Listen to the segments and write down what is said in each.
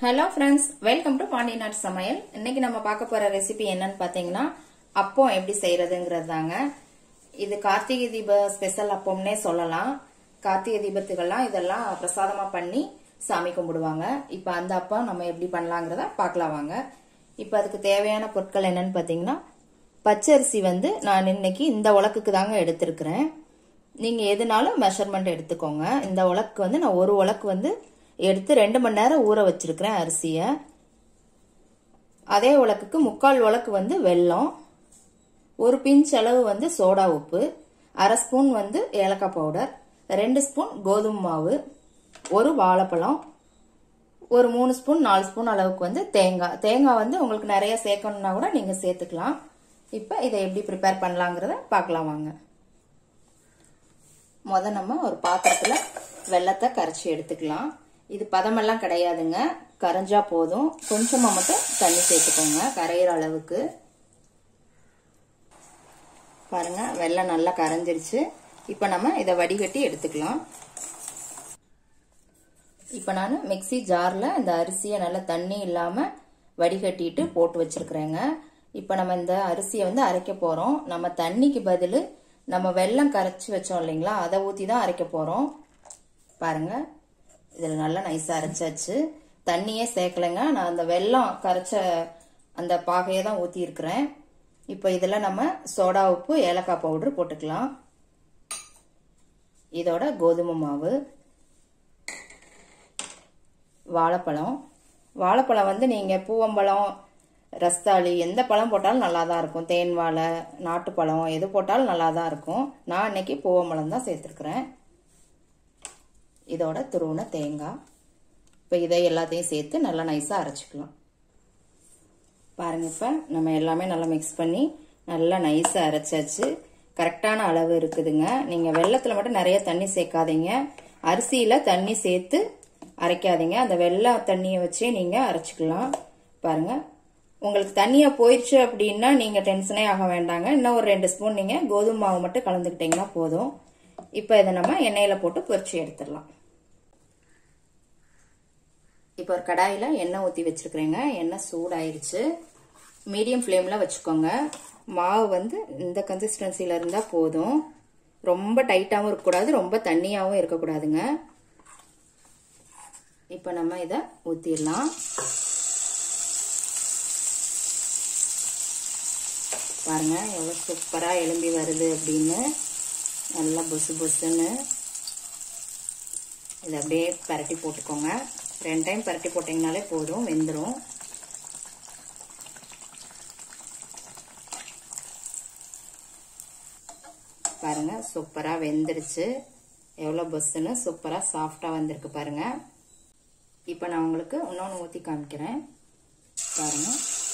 hello friends welcome to Pandi நாட்டு சமையல் இன்னைக்கு நம்ம பார்க்க போற ரெசிபி என்னன்னு பாத்தீங்கன்னா அப்பம் எப்படி செய்யறதுங்கிறது தாங்க இது கார்த்திகை தீப ஸ்பெஷல் அப்பம்னே சொல்லலாம் கார்த்திகை தீபத்துக்கெல்லாம் இதெல்லாம் பிரசாதமா பண்ணி சாமி கும்பிடுவாங்க இப்ப அந்த அப்பம் நம்ம எப்படி பண்ணலாங்கிறத பார்க்கலாம் வாங்க இப்ப அதுக்கு தேவையான பொருட்கள் என்னன்னு பாத்தீங்கன்னா பச்சரிசி வந்து நான் இன்னைக்கு இந்த உலக்குக்கு தாங்க எடுத்திருக்கிறேன் நீங்க எதுனாலும் மெஷர்மெண்ட் எடுத்துக்கோங்க இந்த உலக்கு வந்து நான் ஒரு உலக்கு வந்து எடுத்து ரெண்டு மணி நேரம் ஊற வச்சிருக்கிறேன் அரிசியை அதே உலக்குக்கு முக்கால் உலக்கு வந்து வெல்லம் ஒரு பிஞ்ச் அளவு வந்து சோடா உப்பு அரை ஸ்பூன் வந்து ஏலக்காய் பவுடர் ரெண்டு ஸ்பூன் கோதுமை மாவு ஒரு வாழைப்பழம் ஒரு மூணு ஸ்பூன் நாலு ஸ்பூன் அளவுக்கு வந்து தேங்காய் தேங்காய் வந்து உங்களுக்கு நிறைய சேர்க்கணும்னா கூட நீங்கள் சேர்த்துக்கலாம் இப்போ இதை எப்படி ப்ரிப்பேர் பண்ணலாங்கிறத பார்க்கலாம் வாங்க முத நம்ம ஒரு பாத்திரத்தில் வெள்ளத்தை கரைச்சி எடுத்துக்கலாம் இது பதமெல்லாம் கிடையாதுங்க கரைஞ்சா போதும் கொஞ்சமாக மட்டும் தண்ணி சேர்த்துக்கோங்க கரையிற அளவுக்கு பாருங்க வெள்ளம் நல்லா கரைஞ்சிருச்சு இப்போ நம்ம இதை வடிகட்டி எடுத்துக்கலாம் இப்போ நான் மிக்சி ஜாரில் இந்த அரிசியை நல்லா தண்ணி இல்லாமல் வடிகட்டிட்டு போட்டு வச்சிருக்கிறேங்க இப்போ நம்ம இந்த அரிசியை வந்து அரைக்க போகிறோம் நம்ம தண்ணிக்கு பதில் நம்ம வெள்ளம் கரைச்சி வச்சோம் இல்லைங்களா அதை ஊற்றி தான் அரைக்க போகிறோம் பாருங்க இதில் நல்லா நைஸாக அரைச்சாச்சு தண்ணியே சேர்க்கலைங்க நான் அந்த வெள்ளம் கரைச்ச அந்த பாகையை தான் ஊற்றி இருக்கிறேன் இப்போ இதில் நம்ம சோடா உப்பு ஏலக்காய் பவுடர் போட்டுக்கலாம் இதோட கோதுமை மாவு வாழைப்பழம் வாழைப்பழம் வந்து நீங்கள் பூவம்பழம் ரஸ்தாளி எந்த பழம் போட்டாலும் நல்லா தான் இருக்கும் தேன் வாழை நாட்டுப்பழம் எது போட்டாலும் நல்லா தான் இருக்கும் நான் இன்னைக்கு பூவம்பழம் தான் சேர்த்துருக்குறேன் இதோட துருவன தேங்காய் இப்போ இதை எல்லாத்தையும் சேர்த்து நல்லா நைஸாக அரைச்சிக்கலாம் பாருங்க இப்போ நம்ம எல்லாமே நல்லா மிக்ஸ் பண்ணி நல்லா நைஸாக அரைச்சாச்சு கரெக்டான அளவு இருக்குதுங்க நீங்கள் வெள்ளத்தில் மட்டும் நிறைய தண்ணி சேர்க்காதீங்க அரிசியில் தண்ணி சேர்த்து அரைக்காதீங்க அந்த வெள்ளை தண்ணியை வச்சே நீங்கள் அரைச்சிக்கலாம் பாருங்க உங்களுக்கு தண்ணியாக போயிடுச்சு அப்படின்னா நீங்கள் டென்ஷனே ஆக வேண்டாங்க இன்னும் ஒரு ரெண்டு ஸ்பூன் நீங்கள் கோதுமை மாவு மட்டும் கலந்துக்கிட்டிங்கன்னா போதும் இப்போ இதை நம்ம எண்ணெயில் போட்டு பொரிச்சு எடுத்துடலாம் இப்போ ஒரு கடாயில் எண்ணெய் ஊற்றி வச்சுருக்குறேங்க எண்ணெய் சூடாயிருச்சு மீடியம் ஃப்ளேமில் வச்சுக்கோங்க மாவு வந்து இந்த கன்சிஸ்டன்சியில் இருந்தால் போதும் ரொம்ப டைட்டாகவும் இருக்கக்கூடாது ரொம்ப தண்ணியாகவும் இருக்கக்கூடாதுங்க இப்போ நம்ம இதை ஊற்றிடலாம் பாருங்க எவ்வளோ சூப்பராக எலும்பி வருது அப்படின்னு நல்லா பொசு பொசுன்னு இதை அப்படியே பரட்டி போட்டுக்கோங்க ரெண்டு டைம் பரட்டி போட்டிங்கனாலே போதும் வெந்துடும் பாருங்க சூப்பராக வெந்துருச்சு எவ்வளோ பொஸ்ஸுன்னு சூப்பராக சாஃப்டாக வந்திருக்கு பாருங்க இப்போ நான் உங்களுக்கு இன்னொன்று ஊற்றி காமிக்கிறேன் பாருங்க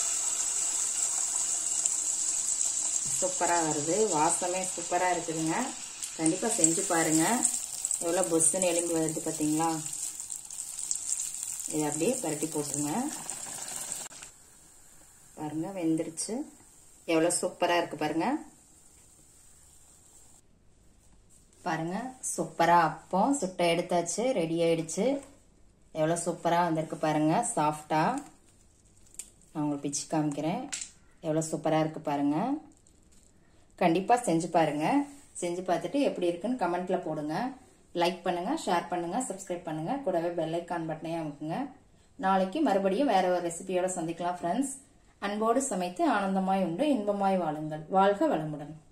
சூப்பராக வருது வாசமே சூப்பராக இருக்குதுங்க கண்டிப்பாக செஞ்சு பாருங்க எவ்வளோ பொஸ்ஸுன்னு எலும்பி வருது பார்த்தீங்களா இதை அப்படியே பரட்டி போட்டுருங்க பாருங்க வெந்துருச்சு எவ்வளோ சூப்பராக இருக்கு பாருங்க பாருங்க சூப்பராக அப்பம் சுட்ட எடுத்தாச்சு ரெடி ஆயிடுச்சு எவ்வளோ சூப்பராக வந்திருக்கு பாருங்க சாஃப்டாக நான் உங்களுக்கு பிச்சு காமிக்கிறேன் எவ்வளோ சூப்பராக இருக்கு பாருங்க கண்டிப்பாக செஞ்சு பாருங்க செஞ்சு பார்த்துட்டு எப்படி இருக்குன்னு கமெண்ட்ல போடுங்க லைக் பண்ணுங்க ஷேர் பண்ணுங்க சப்ஸ்கிரைப் பண்ணுங்க கூடவே பெல் ஐக்கான் பட்டனையும் அமுக்குங்க நாளைக்கு மறுபடியும் வேற ஒரு ரெசிபியோட சந்திக்கலாம் ஃப்ரெண்ட்ஸ் அன்போடு சமைத்து ஆனந்தமாய் உண்டு இன்பமாய் வாழுங்கள் வாழ்க வளமுடன்